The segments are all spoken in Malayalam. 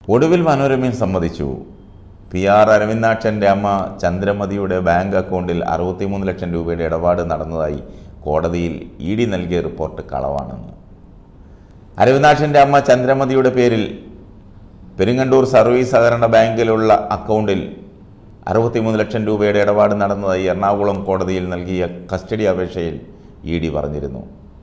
ഒടുവിൽ മനോരമയും സമ്മതിച്ചു പി ആർ അരവിന്ദാക്ഷൻ്റെ അമ്മ ചന്ദ്രമതിയുടെ ബാങ്ക് അക്കൗണ്ടിൽ അറുപത്തിമൂന്ന് ലക്ഷം രൂപയുടെ ഇടപാട് നടന്നതായി കോടതിയിൽ ഇ ഡി നൽകിയ റിപ്പോർട്ട് കളവാണെന്ന് അരവിന്ദാക്ഷൻ്റെ അമ്മ ചന്ദ്രമതിയുടെ പേരിൽ പെരിങ്ങണ്ടൂർ സർവീസ് സഹകരണ ബാങ്കിലുള്ള അക്കൗണ്ടിൽ അറുപത്തിമൂന്ന് ലക്ഷം രൂപയുടെ ഇടപാട് നടന്നതായി എറണാകുളം കോടതിയിൽ നൽകിയ കസ്റ്റഡി അപേക്ഷയിൽ ഇ ഡി പറഞ്ഞിരുന്നു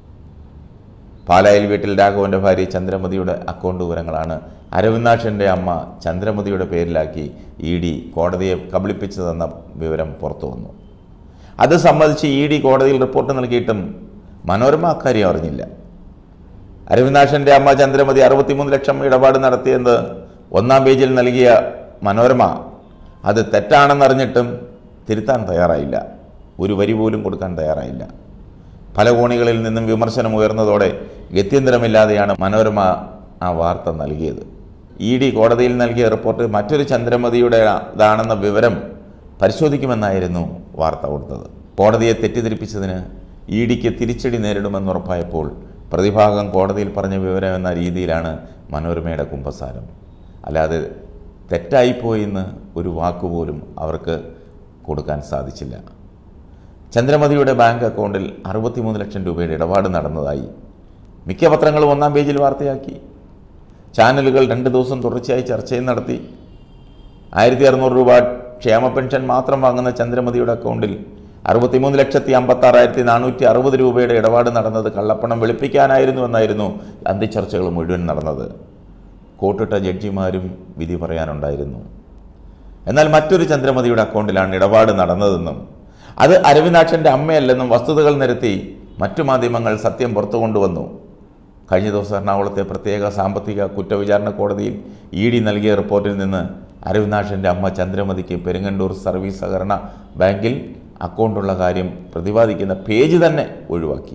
പാലായിൽ വീട്ടിൽ രാഘവന്റെ ഭാര്യ ചന്ദ്രമതിയുടെ അക്കൗണ്ട് വിവരങ്ങളാണ് അരവിന്ദാക്ഷൻ്റെ അമ്മ ചന്ദ്രമതിയുടെ പേരിലാക്കി ഇ ഡി കോടതിയെ കബളിപ്പിച്ചതെന്ന വിവരം പുറത്തു വന്നു അത് സംബന്ധിച്ച് ഇ ഡി കോടതിയിൽ റിപ്പോർട്ട് നൽകിയിട്ടും മനോരമ അക്കാര്യം അറിഞ്ഞില്ല അരവിന്ദാക്ഷൻ്റെ അമ്മ ചന്ദ്രമതി അറുപത്തിമൂന്ന് ലക്ഷം ഇടപാട് നടത്തിയെന്ന് ഒന്നാം പേജിൽ നൽകിയ മനോരമ അത് തെറ്റാണെന്നറിഞ്ഞിട്ടും തിരുത്താൻ തയ്യാറായില്ല ഒരു വരി പോലും കൊടുക്കാൻ തയ്യാറായില്ല പല കോണികളിൽ നിന്നും വിമർശനം ഉയർന്നതോടെ ഗത്യന്തരമില്ലാതെയാണ് മനോരമ ആ വാർത്ത നൽകിയത് ഇ ഡി കോടതിയിൽ നൽകിയ റിപ്പോർട്ട് മറ്റൊരു ചന്ദ്രമതിയുടെ ഇതാണെന്ന വിവരം പരിശോധിക്കുമെന്നായിരുന്നു വാർത്ത കൊടുത്തത് കോടതിയെ തെറ്റിദ്ധരിപ്പിച്ചതിന് ഇ ഡിക്ക് തിരിച്ചടി നേരിടുമെന്നുറപ്പായപ്പോൾ പ്രതിഭാഗം കോടതിയിൽ പറഞ്ഞ വിവരം എന്ന രീതിയിലാണ് മനോരമയുടെ കുമ്പസാരം അല്ലാതെ തെറ്റായിപ്പോയെന്ന് ഒരു വാക്കുപോലും അവർക്ക് കൊടുക്കാൻ സാധിച്ചില്ല ചന്ദ്രമതിയുടെ ബാങ്ക് അക്കൗണ്ടിൽ അറുപത്തിമൂന്ന് ലക്ഷം രൂപയുടെ ഇടപാട് നടന്നതായി മിക്ക പത്രങ്ങളും ഒന്നാം പേജിൽ വാർത്തയാക്കി ചാനലുകൾ രണ്ട് ദിവസം തുടർച്ചയായി ചർച്ചയും നടത്തി ആയിരത്തി അറുന്നൂറ് രൂപ ക്ഷേമ പെൻഷൻ മാത്രം വാങ്ങുന്ന ചന്ദ്രമതിയുടെ അക്കൗണ്ടിൽ അറുപത്തിമൂന്ന് ലക്ഷത്തി അമ്പത്താറായിരത്തി നാനൂറ്റി അറുപത് രൂപയുടെ ഇടപാട് നടന്നത് കള്ളപ്പണം വെളുപ്പിക്കാനായിരുന്നു എന്നായിരുന്നു അന്തിച്ചർച്ചകൾ മുഴുവൻ നടന്നത് കോട്ടിട്ട ജഡ്ജിമാരും വിധി പറയാനുണ്ടായിരുന്നു എന്നാൽ മറ്റൊരു ചന്ദ്രമതിയുടെ അക്കൗണ്ടിലാണ് ഇടപാട് നടന്നതെന്നും അത് അരവിന്ദാക്ഷൻ്റെ അമ്മയല്ലെന്നും വസ്തുതകൾ നിരത്തി മറ്റു മാധ്യമങ്ങൾ സത്യം പുറത്തു കൊണ്ടുവന്നു കഴിഞ്ഞ ദിവസം എറണാകുളത്തെ പ്രത്യേക സാമ്പത്തിക കുറ്റവിചാരണ കോടതിയിൽ ഇ ഡി നൽകിയ റിപ്പോർട്ടിൽ നിന്ന് അരവിന്ദാക്ഷൻ്റെ അമ്മ ചന്ദ്രമതിക്ക് പെരുങ്ങണ്ടൂർ സർവീസ് സഹകരണ ബാങ്കിൽ അക്കൗണ്ടുള്ള കാര്യം പ്രതിപാദിക്കുന്ന പേജ് തന്നെ ഒഴിവാക്കി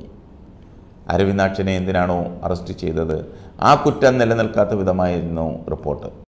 അരവിന്ദാക്ഷനെ എന്തിനാണോ അറസ്റ്റ് ചെയ്തത് ആ കുറ്റം നിലനിൽക്കാത്ത വിധമായിരുന്നു റിപ്പോർട്ട്